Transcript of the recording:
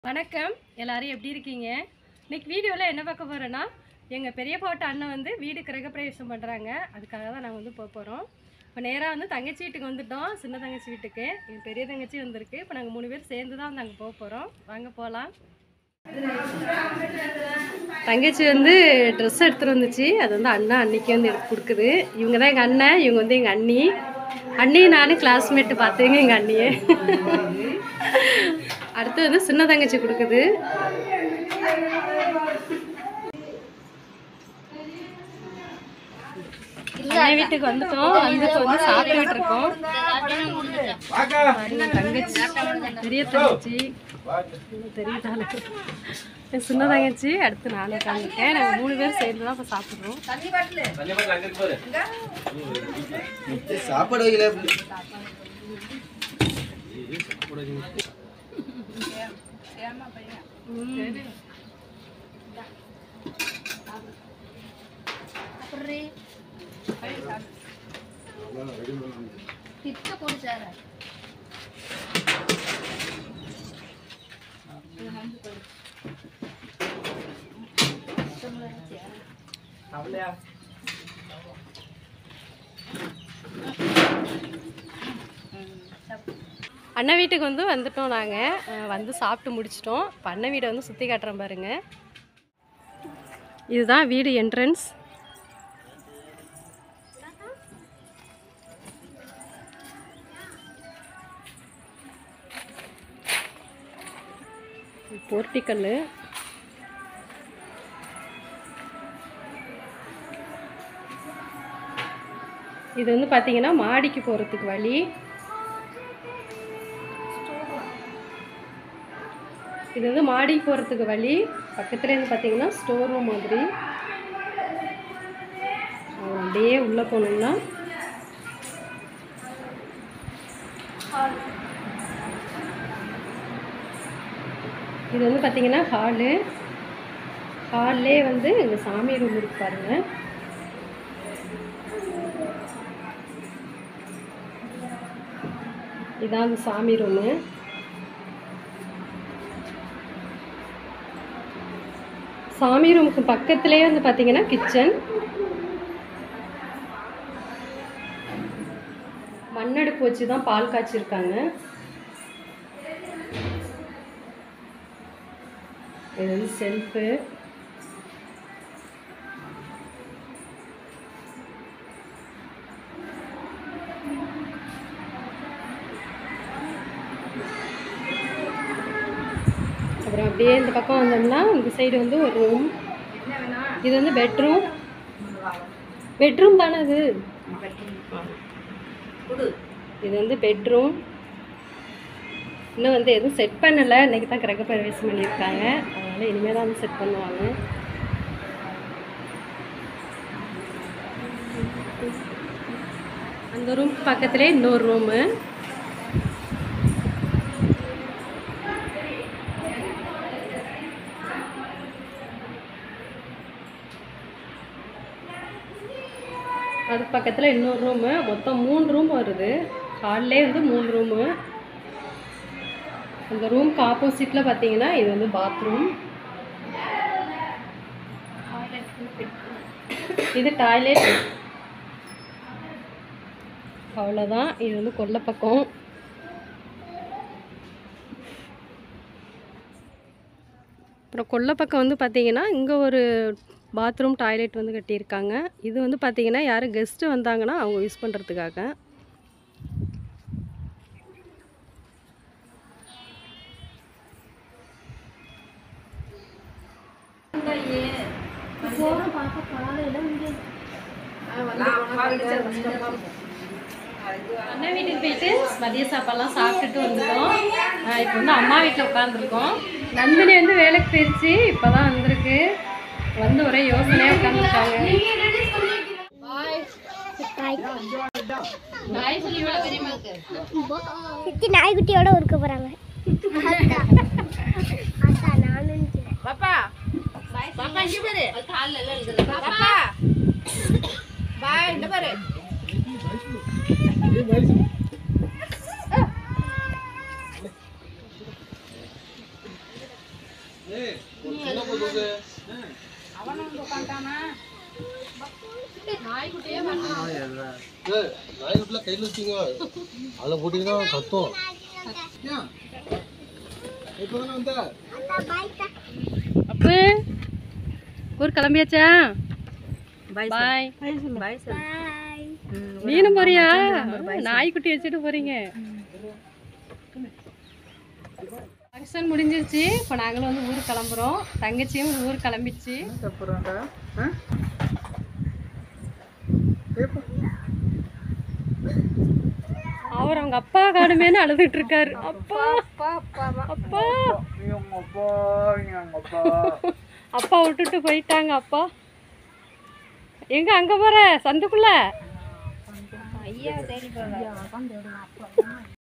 வணக்கம் எல்லாரும் எப்படி இருக்கீங்க இன்னைக்கு வீடியோவில் என்ன பார்க்க போகிறோன்னா எங்கள் பெரியப்பாட்ட அண்ணன் வந்து வீடு கிரகப்பிரவேசம் பண்ணுறாங்க அதுக்காக தான் நாங்கள் வந்து போக போகிறோம் இப்போ நேராக வந்து தங்கச்சி வீட்டுக்கு வந்துட்டோம் சின்ன தங்கச்சி வீட்டுக்கு எங்கள் பெரிய தங்கச்சி வந்திருக்கு இப்போ நாங்கள் மூணு பேர் சேர்ந்து தான் வந்து அங்கே போக போகிறோம் வாங்க போகலாம் தங்கச்சி வந்து ட்ரெஸ் எடுத்துகிட்டு வந்துச்சு அது வந்து அண்ணா அன்னைக்கு வந்து எடுத்து கொடுக்குது இவங்க தான் எங்கள் அண்ணன் இவங்க வந்து எங்கள் அண்ணி அண்ணி நானும் கிளாஸ்மேட்டு பார்த்தேங்க எங்கள் அண்ணியை அடுத்து வந்து சின்ன தங்கச்சி கொடுக்குது அண்ணன் வீட்டுக்கு வந்துட்டோம் வந்துட்டு வந்து சாப்பிட்டுட்டு இருக்கோம் பாருங்க தங்கச்சி பெரிய தங்கச்சி இன்னும் தெரியுதால என் சின்ன தங்கச்சி அடுத்து நானே உட்காந்துருக்கேன் நாங்கள் மூணு பேர் சேர்ந்து தான் இப்போ சாப்பிட்றோம் சாப்பாடு வைக்கல அண்ணன் வீட்டுக்கு வந்து வந்துட்டோம் நாங்கள் வந்து சாப்பிட்டு முடிச்சிட்டோம் இப்போ அண்ணன் வீடை வந்து சுற்றி காட்டுறேன் பாருங்க இதுதான் வீடு என்ட்ரன்ஸ் போர்ட்டிக்கல் இது வந்து பார்த்தீங்கன்னா மாடிக்கு போகிறதுக்கு வழி இது வந்து மாடிக்கு போகிறதுக்கு வழி பக்கத்துல இருந்து பார்த்தீங்கன்னா ஸ்டோர் ரூம் மாதிரி அஹ் அப்படியே உள்ளே போனோம்னா இது வந்து பார்த்தீங்கன்னா ஹாலு ஹால்லே வந்து இந்த சாமி ரூம் இருக்கு பாருங்க இதான் அந்த சாமி ரூமு சாமி ரூமுக்கு பக்கத்துலேயே வந்து பார்த்தீங்கன்னா கிச்சன் மண்ணடுப்பு வச்சு தான் பால் காய்ச்சிருக்காங்க இது வந்து செல்ஃபு அப்புறம் அப்படியே இந்த பக்கம் வந்தோம்னா இந்த சைடு வந்து ஒரு ரூம் இது வந்து பெட்ரூம் பெட்ரூம் தானே இது இது வந்து பெட்ரூம் இன்னும் வந்து எதுவும் செட் பண்ணலை இன்னைக்கு தான் கிரக பிரவேசம் பண்ணியிருக்காங்க அதனால் இனிமேல் தான் வந்து செட் பண்ணுவாங்க அந்த ரூம் பக்கத்துலேயே இன்னொரு ரூமு அது பக்கத்தில் இன்னொரு ரூமு மொத்தம் மூணு ரூம் வருது ஹால்லே வந்து மூணு ரூமு அந்த ரூம்க்கு ஆப்போசிட்டில் பார்த்தீங்கன்னா இது வந்து பாத்ரூம் இது டாய்லெட் அவ்வளோதான் இது வந்து கொல்லை பக்கம் அப்புறம் கொல்லை பக்கம் வந்து பார்த்தீங்கன்னா இங்கே ஒரு பாத்ரூம் டாய்லெட் வந்து கட்டியிருக்காங்க இது வந்து பார்த்தீங்கன்னா யாரும் கெஸ்ட்டு வந்தாங்கன்னா அவங்க யூஸ் பண்ணுறதுக்காக அண்ணன் வீட்டுக்கு போயிட்டு மதிய சாப்பாடுலாம் சாப்பிட்டுட்டு வந்துட்டோம் ஆஹ் இப்போ வந்து அம்மா வீட்டில் உட்காந்துருக்கோம் நந்தினி வந்து வேலைக்கு போயிடுச்சு இப்போ தான் வந்திருக்கு வந்து ஒரே யோசனையாக உட்காந்துருக்காங்க சித்தி நாய்க்குட்டியோட இருக்க போறாங்க அதான் நானும் பாப்பா பாப்பா இங்க பாரு பாப்பா பாய் இந்த பாரு அவனும் வந்து உட்காந்துட்டானா நாய்க்குட்டியே நாய்க்குட்டில கையில் வச்சுங்க அதில் போட்டிங்கன்னா கத்தும் இப்போ தானே வந்த அப்பு ஊர் கிளம்பியாச்சா பாய் பாய் நீனும் போறியா நாய்க்குட்டி வச்சுட்டு போறீங்க ஃபங்க்ஷன் முடிஞ்சிருச்சு இப்போ நாங்களும் வந்து ஊருக்கு கிளம்புறோம் தங்கச்சியும் ஊருக்கு கிளம்பிச்சு அப்புறம்டா அவர் அவங்க அப்பா காணுமேனு அழுதுட்டு இருக்காரு அப்பா அப்பா அப்பா விட்டுட்டு போயிட்டாங்க அப்பா எங்க அங்க போற சந்துக்குள்ள ஐயா தேடி போங்க